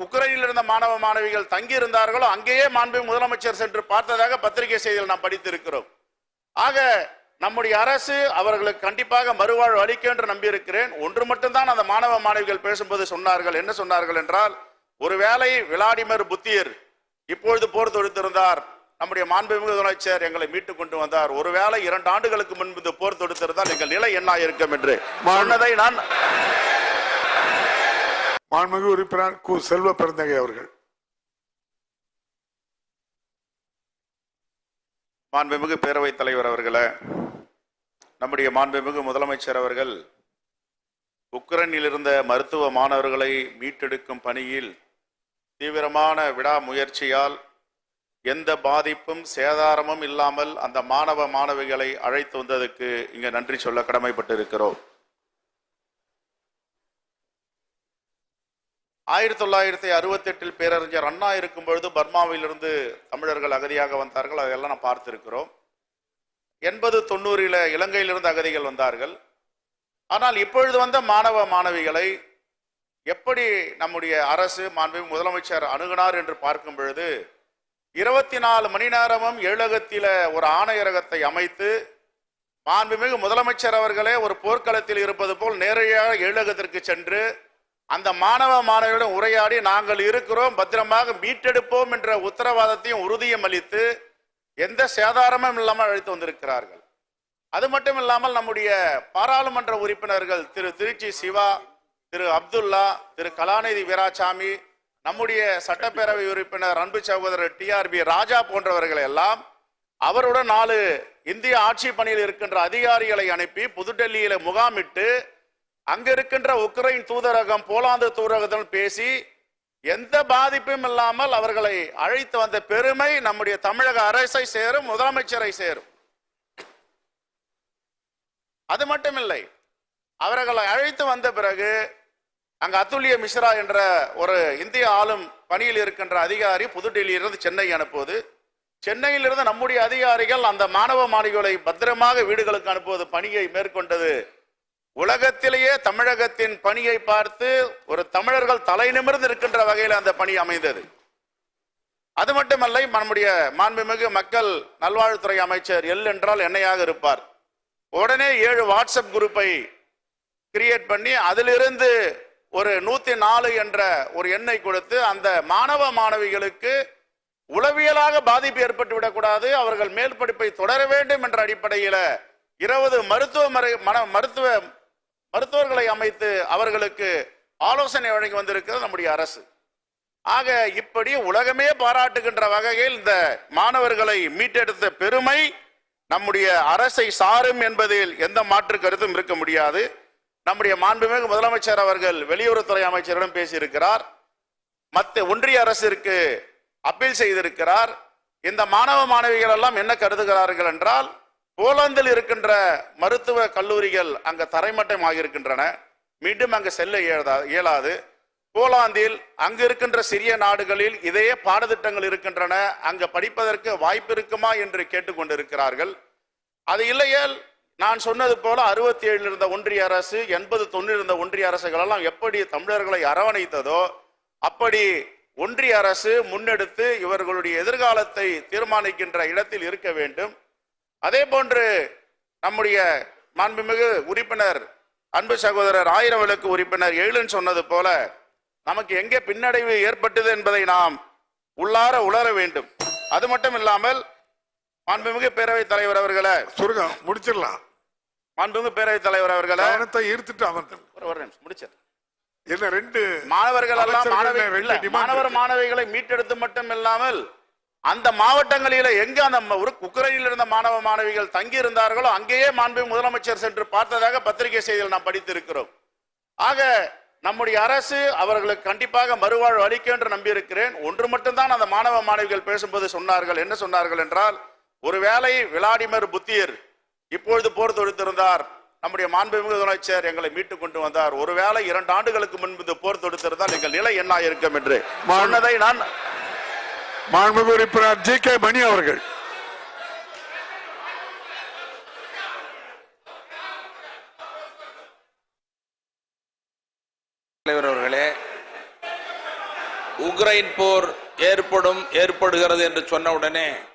உக்ரைனில் இருந்த மாணவ மாணவிகள் தங்கி இருந்தார்களோ அங்கேயே மாண்பு முதலமைச்சர் சென்று பார்த்ததாக பத்திரிகை செய்தியில் நாம் படித்திருக்கிறோம் ஆக நம்முடைய அரசு அவர்களுக்கு கண்டிப்பாக மறுவாழ்வு அளிக்கும் என்று நம்பியிருக்கிறேன் ஒன்று மட்டும்தான் அந்த மாணவ மாணவிகள் பேசும்போது சொன்னார்கள் என்ன சொன்னார்கள் என்றால் ஒருவேளை விளாடிமிர் புத்தியர் இப்பொழுது போர் தொடுத்திருந்தார் நம்முடைய மாண்புமிகு முதலமைச்சர் எங்களை மீட்டுக் கொண்டு வந்தார் ஒருவேளை இரண்டு ஆண்டுகளுக்கு முன்பு இந்த போர் தொடுத்திருந்தால் எங்கள் நிலை என்ன இருக்கும் என்று சொன்னதை நான் மாண்புமிகு உறுப்பினர் கு செல்வ பெருந்தகை அவர்கள் மாண்புமிகு பேரவைத் தலைவர் அவர்களே நம்முடைய மாண்புமிகு முதலமைச்சர் அவர்கள் உக்ரைனில் இருந்த மருத்துவ மாணவர்களை மீட்டெடுக்கும் பணியில் தீவிரமான விடாமுயற்சியால் எந்த பாதிப்பும் சேதாரமும் இல்லாமல் அந்த மாணவ மாணவிகளை அழைத்து வந்ததுக்கு இங்க நன்றி சொல்ல கடமைப்பட்டிருக்கிறோம் ஆயிரத்தி தொள்ளாயிரத்தி அறுபத்தி எட்டில் பேரறிஞர் அண்ணா இருக்கும் பொழுது பர்மாவிலிருந்து தமிழர்கள் அகதியாக வந்தார்கள் அதெல்லாம் நாம் பார்த்திருக்கிறோம் எண்பது தொண்ணூறில் இலங்கையிலிருந்து அகதிகள் வந்தார்கள் ஆனால் இப்பொழுது வந்த மாணவ மாணவிகளை எப்படி நம்முடைய அரசு மாண்புமிகு முதலமைச்சர் அணுகினார் என்று பார்க்கும் பொழுது இருபத்தி நாலு மணி நேரமும் ஏழகத்தில ஒரு ஆணையரகத்தை அமைத்து மாண்புமிகு முதலமைச்சர் அவர்களே ஒரு போர்க்களத்தில் இருப்பது போல் நேரடியாக ஏழகத்திற்கு சென்று அந்த மாணவ மாணவியுடன் உரையாடி நாங்கள் இருக்கிறோம் பத்திரமாக மீட்டெடுப்போம் என்ற உத்தரவாதத்தையும் உறுதியும் அளித்து எந்த சேதாரமும் இல்லாமல் அழைத்து வந்திருக்கிறார்கள் அது மட்டும் இல்லாமல் நம்முடைய பாராளுமன்ற உறுப்பினர்கள் திரு திருச்சி சிவா திரு அப்துல்லா திரு கலாநிதி வீராசாமி நம்முடைய சட்டப்பேரவை உறுப்பினர் அன்பு சகோதரர் டிஆர்பி ராஜா போன்றவர்கள் எல்லாம் அவருடன் நாலு இந்திய ஆட்சி பணியில் இருக்கின்ற அதிகாரிகளை அனுப்பி புதுடெல்லியில முகாமிட்டு அங்க இருக்கின்ற உக்ரைன் தூதரகம் போலாந்து தூதரகத்துடன் பேசி எந்த பாதிப்பும் இல்லாமல் அவர்களை அழைத்து வந்த பெருமை நம்முடைய தமிழக அரசை சேரும் முதலமைச்சரை சேரும் அது மட்டுமில்லை அவர்களை அழைத்து வந்த பிறகு அங்க அத்துல்ய மிஸ்ரா என்ற ஒரு இந்திய ஆளும் பணியில் இருக்கின்ற அதிகாரி புதுடெல்லியிலிருந்து சென்னை அனுப்புவது சென்னையிலிருந்து நம்முடைய அதிகாரிகள் அந்த மாணவ மாணவிகளை பத்திரமாக வீடுகளுக்கு அனுப்புவது பணியை மேற்கொண்டது உலகத்திலேயே தமிழகத்தின் பணியை பார்த்து ஒரு தமிழர்கள் தலை நிமிர்ந்து இருக்கின்ற வகையில் அந்த பணி அமைந்தது அது மட்டுமல்ல நம்முடைய மாண்புமிகு மக்கள் நல்வாழ்வுத்துறை அமைச்சர் எல் என்றால் என்னையாக இருப்பார் உடனே ஏழு வாட்ஸ்அப் குரூப்பை கிரியேட் பண்ணி அதிலிருந்து ஒரு நூத்தி நாலு என்ற ஒரு எண்ணை கொடுத்து அந்த மாணவ மாணவிகளுக்கு உளவியலாக பாதிப்பு ஏற்பட்டு விடக்கூடாது அவர்கள் மேல் படிப்பை தொடர வேண்டும் என்ற அடிப்படையில இருபது மருத்துவ மறை- மன மருத்துவ மருத்துவர்களை அமைத்து அவர்களுக்கு ஆலோசனை வழங்கி வந்திருக்கிறது நம்முடைய அரசு ஆக இப்படி உலகமே பாராட்டுகின்ற வகையில் இந்த மாணவர்களை மீட்டெடுத்த பெருமை நம்முடைய அரசை சாரும் என்பதில் எந்த மாற்று கருத்தும் இருக்க முடியாது நம்முடைய மாண்புமிகு முதலமைச்சர் அவர்கள் வெளியுறவுத்துறை அமைச்சரிடம் பேசியிருக்கிறார் மத்த ஒன்றிய அரசிற்கு அப்பீல் செய்திருக்கிறார் இந்த மாணவ மாணவிகள் எல்லாம் என்ன கருதுகிறார்கள் என்றால் போலந்தில் இருக்கின்ற மருத்துவ கல்லூரிகள் அங்க தரைமட்டம் ஆகியிருக்கின்றன மீண்டும் அங்கு செல்ல இயலா- இயலாது போலாந்தில் அங்கு இருக்கின்ற சிறிய நாடுகளில் இதே பாடத்திட்டங்கள் இருக்கின்றன அங்க படிப்பதற்கு வாய்ப்பு இருக்குமா என்று கேட்டுக்கொண்டிருக்கிறார்கள் அது இல்லையேல் நான் சொன்னது போல அறுபத்தி ஏழில் இருந்த ஒன்றிய அரசு எண்பது தொண்ணூறு இருந்த ஒன்றிய அரசுகள் எல்லாம் எப்படி தமிழர்களை அரவணைத்ததோ அப்படி ஒன்றிய அரசு முன்னெடுத்து இவர்களுடைய எதிர்காலத்தை தீர்மானிக்கின்ற இடத்தில் இருக்க வேண்டும் அதே போன்று நம்முடைய மாண்புமிகு உறுப்பினர் அன்பு சகோதரர் ஆயிரம் விளக்கு உறுப்பினர் எழிலன் சொன்னது போல நமக்கு எங்கே பின்னடைவு ஏற்பட்டது என்பதை நாம் உள்ளார உணர வேண்டும் அது மட்டும் இல்லாமல் மாண்புமிகு பேரவைத் தலைவர் அவர்களே சுருக்கம் முடிச்சிடலாம் மாண்புமிகு பேரவைத் தலைவர் அவர்களே கவனத்தை ஈர்த்துட்டு அமர்ந்தல் ஒரு ஒரு நிமிஷம் முடிச்சேன் என்ன ரெண்டு மாணவர்கள் எல்லாம் அமைச்சர்கள் மாணவி ரெண்டு இல்ல, demand மாணவர் இருக்கு. மாணவிகளை மீட்டெடுத்து மட்டும் இல்லாமல் அந்த மாவட்டங்களில எங்க அந்த ம- உரு- உக்ரைனில் இருந்த மாணவ மாணவிகள் தங்கி இருந்தார்களோ அங்கேயே மாண்பு முதலமைச்சர் சென்று பார்த்ததாக பத்திரிகை செய்தியில் நாம் படித்திருக்கிறோம் ஆக நம்முடைய அரசு அவர்களுக்கு கண்டிப்பாக மறுவாழ்வு அளிக்கும் என்று நம்பியிருக்கிறேன் ஒன்று மட்டும்தான் அந்த மாணவ மாணவிகள் பேசும்போது சொன்னார்கள் என்ன சொன்னார்கள் என்றால் ஒருவேளை விளாடிமிர் புத்தியர் இப்பொழுது போர் தொடுத்திருந்தார் நம்முடைய மாண்புமிகு முதலமைச்சர் எங்களை மீட்டுக் கொண்டு வந்தார் ஒருவேளை இரண்டு ஆண்டுகளுக்கு முன்பு இந்த போர் தொடுத்திருந்தால் எங்கள் நிலை என்ன இருக்கும் என்று சொன்னதை நான் மாண்புமிகு உறுப்பினர் ஜி கே மணி அவர்கள் தலைவர் அவர்களே உக்ரைன் போர் ஏற்படும் ஏற்படுகிறது என்று சொன்ன உடனே